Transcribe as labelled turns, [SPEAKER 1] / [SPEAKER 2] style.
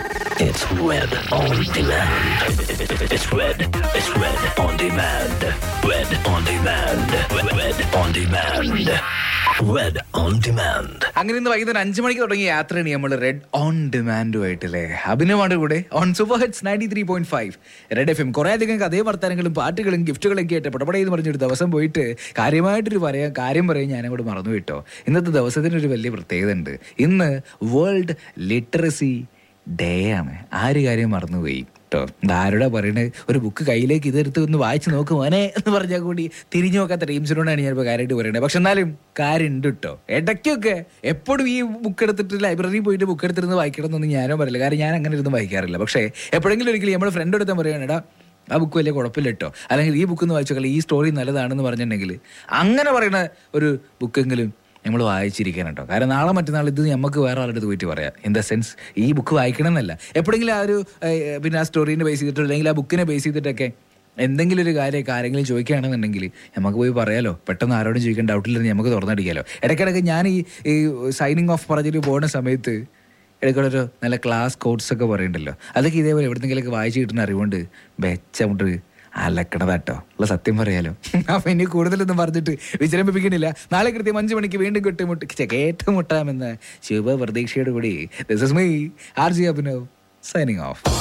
[SPEAKER 1] It's Red on Demand. It's Red. It's Red on Demand. Red on Demand. Red on Demand. Red on Demand.
[SPEAKER 2] അങ്ങനെ ഇന്ന് വൈകുന്നേരം അഞ്ചു മണിക്ക് തുടങ്ങിയ യാത്രയാണ് നമ്മൾ റെഡ് ഓൺ ഡിമാൻഡുമായിട്ടല്ലേ അഭിനയമാണ് കൂടെ on super hits ninety three point five red F M കുറേ അധികം കഥയും വർത്തമാനങ്ങളും പാട്ടുകളും ഗിഫ്റ്റുകളും ഒക്കെ ആയിട്ട് പടപട എന്ന് പറഞ്ഞൊരു ദിവസം പോയിട്ട് കാര്യമായിട്ടൊരു പറയാൻ കാര്യം പറയാൻ ഞാനങ്ങോട്ട് മറന്നു കേട്ടോ ഇന്നത്തെ ദിവസത്തിന് ഒരു വലിയ പ്രത്യേകത ഉണ്ട് ഇന്ന് വേൾഡ് ലിറ്ററസി ഡേ ആണ് ആ ഒരു കാര്യം മറന്നുപോയി കേട്ടോ ആരോടാ പറയണത് ഒരു ബുക്ക് കയ്യിലേക്ക് ഇതെടുത്ത് ഒന്ന് വായിച്ച് നോക്ക് മോനെ എന്ന് പറഞ്ഞാൽ കൂടി തിരിഞ്ഞു നോക്കാത്ത ടീംസിനോടാണ് ഞാനിപ്പോൾ കാര്യമായിട്ട് പറയുന്നത് പക്ഷെ എന്നാലും കാര്യമുണ്ട് കേട്ടോ ഇടയ്ക്കൊക്കെ എപ്പോഴും ഈ ബുക്ക് എടുത്തിട്ട് ലൈബ്രറിയിൽ പോയിട്ട് ബുക്ക് എടുത്തിരുന്ന് വായിക്കണം എന്നൊന്നും ഞാനോ പറയില്ല കാരണം ഞാൻ അങ്ങനെ ഇരുന്ന് വായിക്കാറില്ല പക്ഷേ എപ്പോഴെങ്കിലും ഒരിക്കലും നമ്മുടെ ഫ്രണ്ട് എടുത്താൽ പറയുകയാണെടാ ആ ബുക്ക് വലിയ കുഴപ്പമില്ല കേട്ടോ അല്ലെങ്കിൽ ഈ ബുക്ക് ഒന്ന് വായിച്ചോക്കൾ ഈ സ്റ്റോറി നല്ലതാണെന്ന് പറഞ്ഞിട്ടുണ്ടെങ്കിൽ അങ്ങനെ പറയുന്ന ഒരു ബുക്കെങ്കിലും നമ്മൾ വായിച്ചിരിക്കണം കേട്ടോ കാരണം നാളെ മറ്റന്നാൾ ഇത് നമുക്ക് വേറെ ആളുടെ അടുത്ത് പോയിട്ട് പറയാം ഇൻ ദ സെൻസ് ഈ ബുക്ക് വായിക്കണം എന്നല്ല എപ്പോഴെങ്കിലും ആ ഒരു ഏഹ്, പിന്നെ ആ സ്റ്റോറീനെ ബേസ് ചെയ്തിട്ടോ അല്ലെങ്കിൽ ആ ബുക്കിനെ ബേസ് ചെയ്തിട്ടൊക്കെ എന്തെങ്കിലും ഒരു കാര്യമൊക്കെ ആരെങ്കിലും ചോദിക്കുകയാണെന്നുണ്ടെങ്കിൽ നമുക്ക് പോയി പറയാലോ പെട്ടെന്ന് ആരോടും ചോദിക്കാൻ ഡൗട്ടില്ലെന്ന് നമുക്ക് തുറന്നടിക്കാലോ ഇടയ്ക്കിടയ്ക്ക് ഞാൻ ഈ ഈ സൈനിങ് ഓഫ് പറഞ്ഞിട്ട് പോകുന്ന സമയത്ത് ഇടയ്ക്കുള്ളൊരു നല്ല ക്ലാസ് കോഡ്സ് ഒക്കെ പറയുന്നുണ്ടല്ലോ അതൊക്കെ ഇതേപോലെ എവിടെന്നെങ്കിലൊക്കെ വായിച്ചു കിട്ടുന്ന അറിവുകൊണ്ട് ബെച്ചമുണ്ട് അലക്കണതാട്ടോ ഉള്ള സത്യം പറയാലോ അപ്പൊ ഇനി കൂടുതലൊന്നും പറഞ്ഞിട്ട് വിചരമിപ്പിക്കണില്ല നാളെ കൃത്യം അഞ്ചു മണിക്ക് വീണ്ടും കെട്ടുമുട്ടി കേട്ടുമുട്ടാമെന്ന ശുഭ പ്രതീക്ഷയോട് കൂടി this is me R G Abhinav signing of